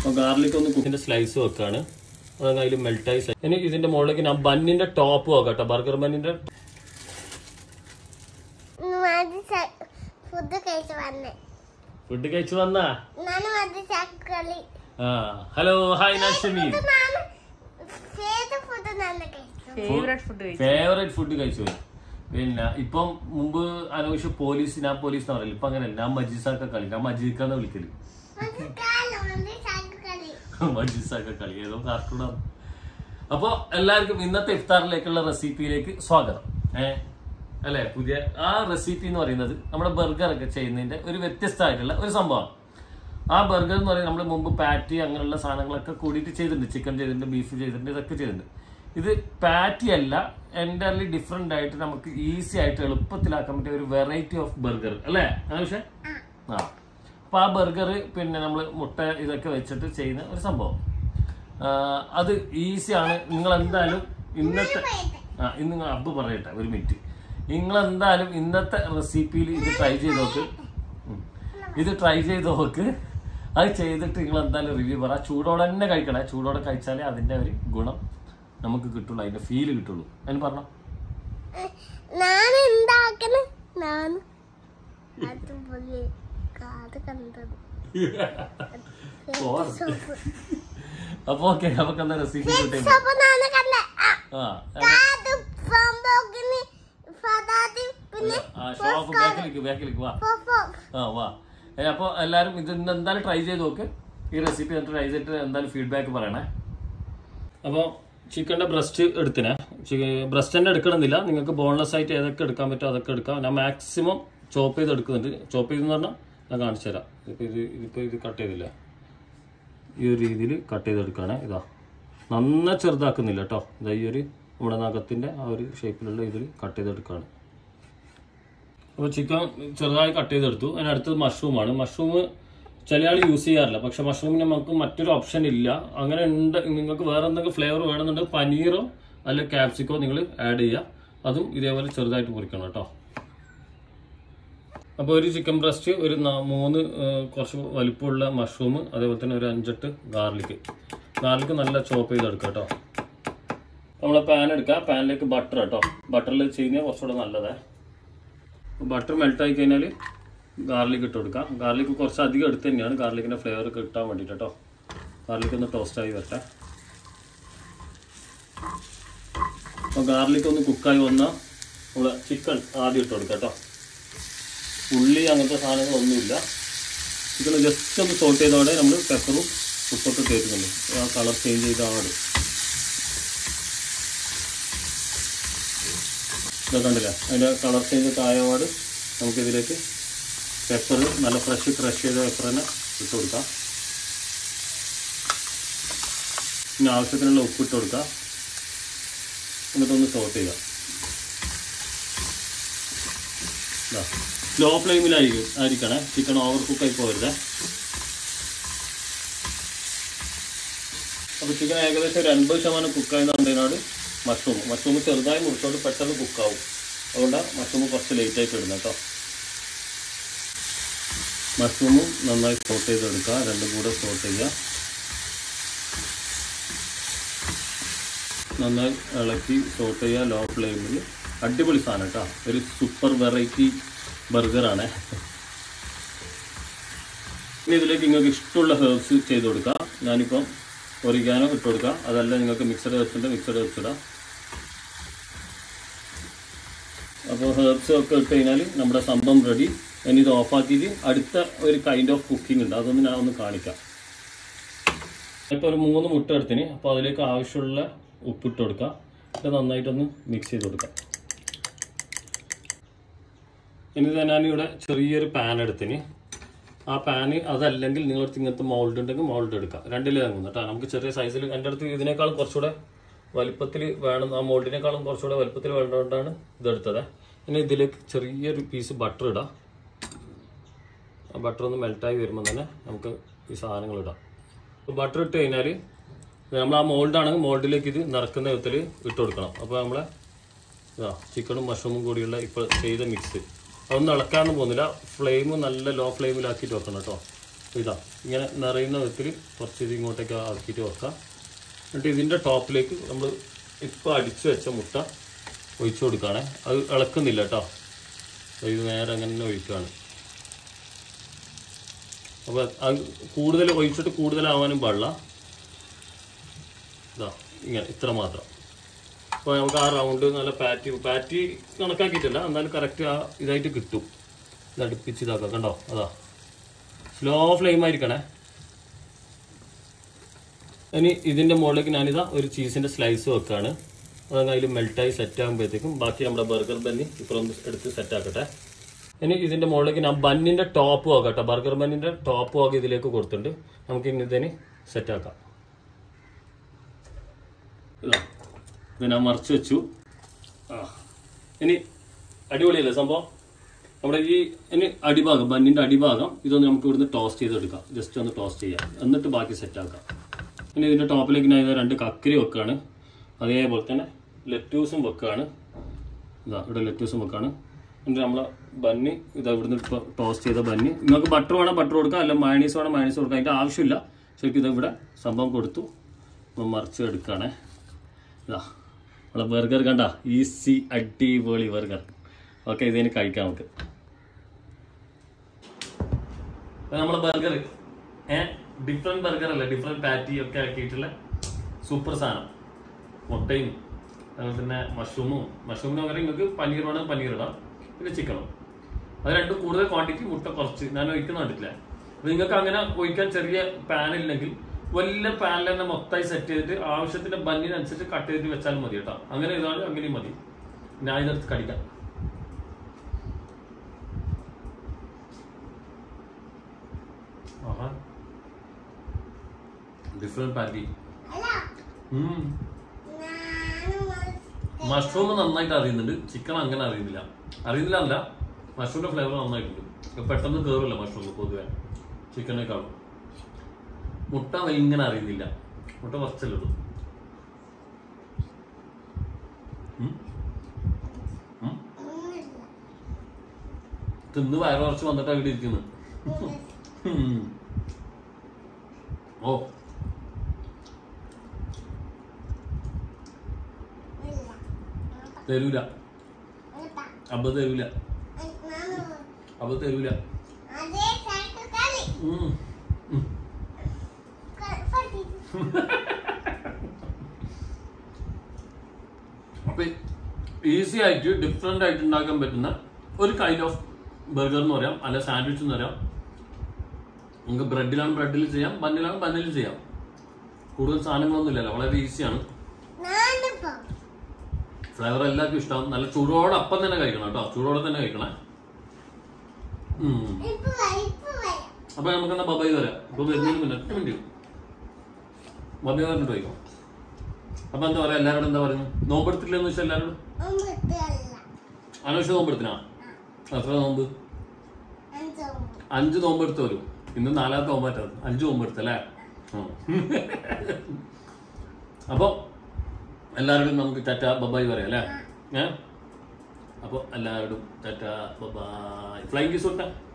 അപ്പോൾ ഗാർലിക് ഒന്ന് കുക്കിന്റെ സ്ലൈസ് വെക്കാണ് അതങ്ങ് അതിൽ മെൽട്ടായി ഇനി ഇതിന്റെ മുകളിലേക്ക് ഞാൻ ബന്നിന്റെ ടോപ്പ് വെക്കാം കേട്ടോ ബർഗർ ബന്നിന്റെ മതി ഫുഡ് കഴിച്ച് വന്നേ ഫുഡ് കഴിച്ചു വന്നാ ನಾನು ಮದ್ದು ಚಕ್ಕಲಿ ആ ഹലോ ഹായ് ഞാൻ ഷമീൻ ನಾನು ഫേവറേറ്റ് ഫുഡ് ನನ್ನ കഴിച്ചു ഫേവറേറ്റ് ഫുഡ് കഴിച്ചു ഫേവറേറ്റ് ഫുഡ് കഴിച്ചു പോയി. പിന്നെ ഇപ്പം മുമ്പ് അനവശ്യം പോലീസ് ഞാൻ പോലീസ് എന്ന് പറയില്ല ഇപ്പൊ അങ്ങനെയല്ല ഞാൻ മജീസാക്ക കളി ഞാൻ മജീക്കാന്ന് വിളിക്കല് മതി കാലം മതി ചക്കലി മജീസാക്ക കളി ഏതോ കാർട്ടൂണാണ് അപ്പൊ എല്ലാവർക്കും ഇന്നത്തെ ഇഫ്താറിലേക്കുള്ള റെസിപ്പിയിലേക്ക് സ്വാഗതം ഏ അല്ലെ പുതിയ ആ റെസിപ്പി എന്ന് പറയുന്നത് നമ്മുടെ ബർഗർ ഒക്കെ ചെയ്യുന്നതിന്റെ ഒരു വ്യത്യസ്തമായിട്ടുള്ള ഒരു സംഭവമാണ് ആ ബർഗർ എന്ന് പറയുന്നത് നമ്മൾ മുമ്പ് പാറ്റി അങ്ങനെയുള്ള സാധനങ്ങളൊക്കെ കൂടിയിട്ട് ചെയ്തിട്ടുണ്ട് ചിക്കൻ ചെയ്തിട്ടുണ്ട് ബീഫ് ചെയ്തിട്ടുണ്ട് ഇതൊക്കെ ചെയ്തിട്ടുണ്ട് ഇത് പാറ്റി അല്ല എൻ്റർലി ഡിഫറെന്റ് ആയിട്ട് നമുക്ക് ഈസി ആയിട്ട് എളുപ്പത്തിലാക്കാൻ പറ്റിയ ഒരു വെറൈറ്റി ഓഫ് ബർഗർ അല്ലേ ആവശ്യം ആ അപ്പൊ ആ ബർഗർ പിന്നെ നമ്മൾ മുട്ട ഇതൊക്കെ വെച്ചിട്ട് ചെയ്യുന്ന ഒരു സംഭവം ആ, അത് ഈസിയാണ് നിങ്ങൾ എന്തായാലും ഇന്നത്തെ ആ ഇന്ന് നിങ്ങൾ അബ്ബ് പറയട്ടെ ഒരു മിനിറ്റ് നിങ്ങൾ എന്തായാലും ഇന്നത്തെ റെസിപ്പിയിൽ ഇത് ട്രൈ ചെയ്ത് നോക്ക് ഉം. ഇത് ട്രൈ ചെയ്ത് നോക്ക് അത് ചെയ്തിട്ട് നിങ്ങൾ എന്തായാലും റിവ്യൂ പറ ചൂടോടെ തന്നെ കഴിക്കണേ ചൂടോടെ കഴിച്ചാലേ അതിന്റെ ഒരു ഗുണം നമുക്ക് കിട്ടുള്ളൂ അതിന്റെ ഫീല് കിട്ടുള്ളൂ അതിന് പറഞ്ഞോ ನಾನು ഉണ്ടാക്കണ ನಾನು അതുപോലെ കാത് കണ്ടത് അപ്പൊ ഓക്കെ നമുക്ക് എന്താ റെസിപ്പി കിട്ടേ അപ്പൊ ನಾನು കണ്ട ആ കാത് സംഭവത്തിന് ഫതാതി പിന്നെ ആ ഷോപ്പ് ബാക്കിലേക്ക് ബാക്കിലേക്ക് വാ ഫോഫോ ആ വാ ഏ, അപ്പൊ എല്ലാരും ഇത് ഇന്ന് എന്തായാലും ട്രൈ ചെയ്ത് നോക്ക് ഈ റെസിപ്പി എന്നിട്ട് ട്രൈ ചെയ്തിട്ട് എന്തായാലും ഫീഡ്ബാക്ക് പറയണേ അപ്പോൾ ചിക്കൻ്റെ ബ്രസ്റ്റ് എടുത്തിനെ ബ്രസ്റ്റ് തന്നെ എടുക്കണമെന്നില്ല നിങ്ങൾക്ക് ബോൺലെസ് ആയിട്ട് ഏതൊക്കെ എടുക്കാൻ പറ്റുമോ അതൊക്കെ എടുക്കാം ഞാൻ മാക്സിമം ചോപ്പ് ചെയ്ത് എടുക്കുന്നുണ്ട് ചോപ്പ് ചെയ്തെന്ന് പറഞ്ഞാൽ ഞാൻ കാണിച്ചു തരാം ഇപ്പോൾ ഇത് ഇതിപ്പോൾ ഇത് കട്ട് ചെയ്തില്ല ഈ ഒരു രീതിയിൽ കട്ട് ചെയ്തെടുക്കുകയാണ് ഇതാ നന്ന ചെറുതാക്കുന്നില്ല കേട്ടോ ഇതാ ഈ ഒരു നമ്മുടെ നഖത്തിൻ്റെ ആ ഒരു ഷേപ്പിലുള്ള ഇതിൽ കട്ട് ചെയ്തെടുക്കുകയാണ് അപ്പോൾ ചിക്കൻ ചെറുതായി കട്ട് ചെയ്തെടുത്തു അതിനടുത്തത് മഷ്റൂമാണ് മഷ്റൂം ചില ആൾ യൂസ് ചെയ്യാറില്ല പക്ഷെ മഷ്റൂമിന് നമുക്ക് മറ്റൊരു ഓപ്ഷൻ ഇല്ല അങ്ങനെ ഉണ്ട് നിങ്ങൾക്ക് വേറെ എന്തെങ്കിലും ഫ്ലേവർ വേണമെന്നുണ്ടെങ്കിൽ പനീറോ അല്ലെങ്കിൽ ക്യാപ്സിക്കോ നിങ്ങൾ ആഡ് ചെയ്യുക അതും ഇതേപോലെ ചെറുതായിട്ട് മുറിക്കണം കേട്ടോ അപ്പോൾ ഒരു ചിക്കൻ ബ്രസ്റ്റ് ഒരു നാ- മൂന്ന് ഏഹ്, കുറച്ച് വലിപ്പമുള്ള മഷ്റൂം അതേപോലെ തന്നെ ഒരു അഞ്ചെട്ട് ഗാർലിക് ഗാർലിക് നല്ല ചോപ്പ് ചെയ്തെടുക്കുക കേട്ടോ നമ്മളെ പാൻ എടുക്കുക പാനിലേക്ക് ബട്ടർ കേട്ടോ ബട്ടറിൽ ചെയ്യുന്നത് കുറച്ചുകൂടെ നല്ലതേ ബട്ടർ മെൽറ്റ് ആയി കഴിഞ്ഞാൽ ഗാർലിക് ഇട്ട് കൊടുക്കാം ഗാർലിക് കുറച്ച് അധികം എടുത്ത് തന്നെയാണ് ഗാർലിക്കിൻ്റെ ഫ്ലേവർ കിട്ടാൻ വേണ്ടിയിട്ട് കേട്ടോ ഗാർലിക് ഒന്ന് ടോസ്റ്റ് ആയി വരട്ടെ അപ്പോൾ ഗാർലിക് ഒന്ന് കുക്കായി വന്നാൽ നമ്മൾ ചിക്കൻ ആദ്യം ഇട്ട് കൊടുക്കാം കേട്ടോ ഉള്ളി അങ്ങനത്തെ സാധനങ്ങളൊന്നുമില്ല ചിക്കൻ ജസ്റ്റ് ഒന്ന് സോട്ട് ചെയ്തോടെ നമ്മൾ പെപ്പറും ഉപ്പൊക്കെ കയറ്റുന്നുണ്ട് ആ കളർ ചേഞ്ച് ചെയ്ത ആട് ഇതൊക്കെ കണ്ടില്ല അതിൻ്റെ കളർ ചേഞ്ച് ഒക്കെ ആയപാട് നമുക്കിതിലേക്ക് പെപ്പർ നല്ല ഫ്രഷ് ക്രഷ് ചെയ്ത പെപ്പർ തന്നെ ഇട്ട് കൊടുക്കാം പിന്നെ ആവശ്യത്തിനുള്ള ഉപ്പ് ഇട്ട് കൊടുക്കാം എന്നിട്ടൊന്ന് സോട്ട് ചെയ്യാം സ്ലോ ഫ്ലെയിമിലായിരിക്കും ആയിരിക്കണേ ചിക്കൻ ഓവർ കുക്കായി പോകരുതേ അപ്പോൾ ചിക്കൻ ഏകദേശം ഒരു അൻപത് ശതമാനം കുക്കായെന്നുള്ളതിനോട് മഷ്റൂം മഷ്റൂം ചെറുതായി മുറിച്ചോണ്ട് പെട്ടെന്ന് കുക്കാവും അതുകൊണ്ടാണ് മഷ്റൂം കുറച്ച് ലേറ്റ് ആയിട്ട് ഇടുന്നത് കേട്ടോ മഷ്റൂമും നന്നായി സോട്ട് ചെയ്തെടുക്കുക രണ്ടും കൂടെ സോട്ട് ചെയ്യുക നന്നായി ഇളക്കി സോട്ട് ചെയ്യുക ലോ ഫ്ലെയിമിൽ അടിപൊളി സാധനം കേട്ടോ ഒരു സൂപ്പർ വെറൈറ്റി ബർഗറാണ് ഇനി ഇതിലേക്ക് നിങ്ങൾക്ക് ഇഷ്ടമുള്ള ഹെർബ്സ് ചെയ്ത് കൊടുക്കാം ഞാനിപ്പം ഒറിഗാനോ ഇട്ട് കൊടുക്കാം അതല്ല നിങ്ങൾക്ക് മിക്സഡ് വെച്ചിട്ട് മിക്സഡ് വെച്ചിടാം അപ്പോൾ ഹെർബ്സ് ഒക്കെ ഇട്ട് കഴിഞ്ഞാൽ നമ്മുടെ സംഭവം റെഡി ഇനി ഇത് ഓഫാക്കിയിട്ട് അടുത്ത ഒരു കൈൻഡ് ഓഫ് കുക്കിംഗ് ഉണ്ട് അതൊന്ന് ഞാൻ ഒന്ന് കാണിക്കാം ഇപ്പോൾ ഒരു മൂന്ന് മുട്ട എടുത്തിന് അപ്പോൾ അതിലേക്ക് ആവശ്യമുള്ള ഉപ്പിട്ട് കൊടുക്കാം ഇത് നന്നായിട്ടൊന്ന് മിക്സ് ചെയ്ത് കൊടുക്കാം ഇനി ഇത് ഞാനിവിടെ ചെറിയൊരു പാൻ എടുത്തിന് ആ പാന് അതല്ലെങ്കിൽ നിങ്ങളടുത്ത് ഇങ്ങനത്തെ മോൾഡ് ഉണ്ടെങ്കിൽ മോൾഡ് എടുക്കാം രണ്ടിൽ ഇറങ്ങുന്നു കേട്ടോ നമുക്ക് ചെറിയ സൈസിൽ എൻ്റെ അടുത്ത് ഇതിനേക്കാളും കുറച്ചുകൂടെ വലിപ്പത്തിൽ വേണം ആ മോൾഡിനേക്കാളും കുറച്ചുകൂടെ വലിപ്പത്തിൽ വേണ്ടതുകൊണ്ടാണ് ഇതെടുത്തത് ഇനി ഇതിലേക്ക് ചെറിയൊരു പീസ് ബട്ടർ ഇടാം ആ ബട്ടർ ഒന്ന് മെൽറ്റായി വരുമ്പോൾ തന്നെ നമുക്ക് ഈ സാധനങ്ങൾ ഇടാം ബട്ടർ ഇട്ട് കഴിഞ്ഞാൽ നമ്മൾ ആ മോൾഡാണെങ്കിൽ മോൾഡിലേക്ക് ഇത് നിറക്കുന്ന വിധത്തിൽ ഇട്ട് കൊടുക്കണം അപ്പോൾ നമ്മളെ ഇതാ ചിക്കനും മഷ്റൂമും കൂടിയുള്ള ഇപ്പോൾ ചെയ്ത മിക്സ് അതൊന്നും ഇളക്കാനൊന്നും പോകുന്നില്ല ഫ്ലെയിം നല്ല ലോ ഫ്ലെയിമിലാക്കിയിട്ട് വെക്കണം കേട്ടോ ഇതാ ഇങ്ങനെ നിറയുന്ന വിധത്തിൽ കുറച്ച് ഇത് ഇങ്ങോട്ടേക്ക് ആക്കിയിട്ട് വെക്കാം എന്നിട്ട് ഇതിൻ്റെ ടോപ്പിലേക്ക് നമ്മൾ ഇപ്പോൾ അടിച്ചു വെച്ച മുട്ട ഒഴിച്ചു കൊടുക്കുകയാണേ അത് ഇളക്കുന്നില്ല കേട്ടോ ഇത് നേരെ അങ്ങനെ തന്നെ ഒഴിക്കുകയാണ് അപ്പോൾ അത് കൂടുതൽ ഒഴിച്ചിട്ട് കൂടുതലാവാനും പാടില്ല ഇതാ ഇങ്ങനെ ഇത്ര മാത്രം അപ്പോൾ നമുക്ക് ആ റൗണ്ട് നല്ല പാറ്റി പാറ്റി കണക്കാക്കിയിട്ടില്ല എന്നാലും കറക്റ്റ് ആ ഇതായിട്ട് കിട്ടും ഇത് അടുപ്പിച്ച് ഇതാക്കാം കണ്ടോ അതാ സ്ലോ ഫ്ലെയിം ആയിരിക്കണേ ഇനി ഇതിൻ്റെ മുകളിലേക്ക് ഞാനിതാ ഒരു ചീസിൻ്റെ സ്ലൈസ് വെക്കുകയാണ് അതങ്ങ് അതിൽ മെൽറ്റായി സെറ്റ് ആകുമ്പോഴത്തേക്കും ബാക്കി നമ്മുടെ ബർഗർ ബന്നി ഇപ്പുറം ഒന്ന് എടുത്ത് സെറ്റ് ആക്കട്ടെ ഇനി ഇതിൻ്റെ മുകളിലേക്ക് ഞാൻ ബന്നിൻ്റെ ടോപ്പ് ആക്കട്ടെ ബർഗർ ബന്നിൻ്റെ ടോപ്പ് ആക്കി ഇതിലേക്ക് കൊടുത്തിട്ടുണ്ട് നമുക്ക് ഇനി ഇതിന് സെറ്റ് ആക്കാം ഇതാ ഇത് ഞാൻ മറിച്ച് വെച്ചു ആ ഇനി അടിപൊളിയല്ലേ സംഭവം നമ്മുടെ ഈ ഇനി അടിഭാഗം ബന്നിൻ്റെ അടിഭാഗം ഇതൊന്ന് നമുക്ക് ഇവിടുന്ന് ടോസ്റ്റ് ചെയ്തെടുക്കാം ജസ്റ്റ് ഒന്ന് ടോസ്റ്റ് ചെയ്യാം എന്നിട്ട് ബാക്കി സെറ്റ് ആക്കാം ഇനി ഇതിൻ്റെ ടോപ്പിലേക്ക് ഞാൻ ഇത് രണ്ട് കക്കരി വെക്കുകയാണ് അതേപോലെ തന്നെ ലെറ്റൂസും വെക്കുകയാണ് ഇതാ ഇവിടെ ലെറ്റൂസും വെക്കുകയാണ് എന്നിട്ട് നമ്മളെ ബന്നി ഇതാ ഇവിടുന്ന് ഇപ്പോൾ ടോസ്റ്റ് ചെയ്ത ബന്നി നിങ്ങൾക്ക് ബട്ടർ വേണം ബട്ടർ കൊടുക്കാം അല്ല മയണീസ് വേണം മയണീസ് കൊടുക്കാം അതിൻ്റെ ആവശ്യമില്ല ശരിക്കും ഇത് ഇവിടെ സംഭവം കൊടുത്തു നമ്മൾ മറിച്ച് എടുക്കുകയാണേ ഇതാ നമ്മളെ ബർഗർ കണ്ട ഈസി അടിപൊളി ബർഗർ ഓക്കെ ഇതിന് കഴിക്കാം നമുക്ക് അപ്പൊ നമ്മളെ ബർഗർ ഏ ഡിഫറെന്റ് ബർഗർ അല്ല ഡിഫറെന്റ് പാറ്റി ഒക്കെ ആക്കിയിട്ടുള്ള സൂപ്പർ സാധനം മുട്ടയും അതുപോലെ തന്നെ മഷ്റൂമും മഷ്റൂമിന് പകരം നിങ്ങൾക്ക് പനീർ വേണം പനീർ ഇടാം പിന്നെ ചിക്കനും അത് രണ്ടും കൂടുതൽ ക്വാണ്ടിറ്റി മുട്ട കുറച്ച് ഞാൻ ഒഴിക്കുന്ന കണ്ടിട്ടില്ല അപ്പൊ നിങ്ങൾക്ക് അങ്ങനെ ഒഴിക്കാൻ ചെറിയ പാൻ ഇല്ലെങ്കിൽ വലിയ പാനിൽ തന്നെ മൊത്തമായി സെറ്റ് ചെയ്തിട്ട് ആവശ്യത്തിന്റെ ബന്നിനനുസരിച്ച് കട്ട് ചെയ്തിട്ട് വെച്ചാലും മതി കേട്ടോ അങ്ങനെ ഇതാണ് അങ്ങനെയും മതി ഞാൻ ഇതിനകത്ത് കടിക്കാം ആഹാ ഡിഫറെന്റ് പാറ്റി അല്ല ഞാനും മഷ്റൂം നന്നായിട്ട് അറിയുന്നുണ്ട് ചിക്കൻ അങ്ങനെ അറിയുന്നില്ല അറിയുന്നില്ല അല്ല മഷ്റൂമിന്റെ ഫ്ലേവർ നന്നായിട്ടുണ്ട് ഇത് പെട്ടെന്ന് കയറില്ല മഷ്റൂം പൊതുവെ ചിക്കനേക്കാളും മുട്ട ഇങ്ങനെ അറിയുന്നില്ല മുട്ട കുറച്ചല്ലേ ഉള്ളൂ ഉം. ഉം. ഒന്നുമില്ല തിന്ന് വയറ് കുറച്ച് വന്നിട്ട് അവിടെ ഇരിക്കുന്നു ഉം. ഓ ഇല്ല തരൂല ഇല്ല അബ്ബ തരൂല ഞാനും അബ്ബ തരൂല അതേ സൈക്കിൾ കളി ഉം. ഉം. പട്ടി അപ്പൊ ഈസി ആയിട്ട് ഡിഫറെന്റ് ആയിട്ട് ഉണ്ടാക്കാൻ പറ്റുന്ന ഒരു കൈൻഡ് ഓഫ് ബർഗർ എന്ന് പറയാം അല്ല സാൻഡ്വിച്ച് എന്ന് പറയാം നമുക്ക് ബ്രെഡിലാണ് ബ്രെഡിൽ ചെയ്യാം ബന്നിലാണ് ബന്നിൽ ചെയ്യാം കൂടുതൽ സാധനങ്ങളൊന്നും ഇല്ലല്ലോ വളരെ ഈസിയാണ് ഞാനിപ്പോ ഫ്ലേവർ എല്ലാവർക്കും ഇഷ്ടമാവും നല്ല ചൂടോടെ അപ്പം തന്നെ കഴിക്കണം കേട്ടോ ചൂടോടെ തന്നെ കഴിക്കണേ ഉം. ഇപ്പൊ വരാം, ഇപ്പൊ വരാം അപ്പൊ നമുക്ക് എന്നാ ബബായി വരാം ഇപ്പൊ വരുന്നതിന് മുന്നേ ഒറ്റ മിനിറ്റ് ബബായി പറഞ്ഞിട്ട് പോയിക്കോ അപ്പൊ എന്താ പറയാ എല്ലാവരോടും എന്താ പറയുന്നത് നോമ്പെടുത്തില്ലെന്ന് വെച്ചാൽ എല്ലാവരോടും ഒമ്പതല്ല അനവശ്യ നോമ്പെടുത്തിനാ എത്ര നോമ്പ് അഞ്ചോ അഞ്ച് നോമ്പെടുത്ത് വരും ഇന്ന് നാലാമത്തെ നോമ്പാറ്റത് അഞ്ച് നോമ്പെടുത്തല്ലേ ഉം. അപ്പൊ എല്ലാവരോടും നമുക്ക് ടാറ്റ ബബായി പറയാം അല്ലേ ഏ അപ്പൊ എല്ലാവരോടും ടാറ്റ ബബായ് ഫ്ലൈങ് കിസ് കൊടുത്തേ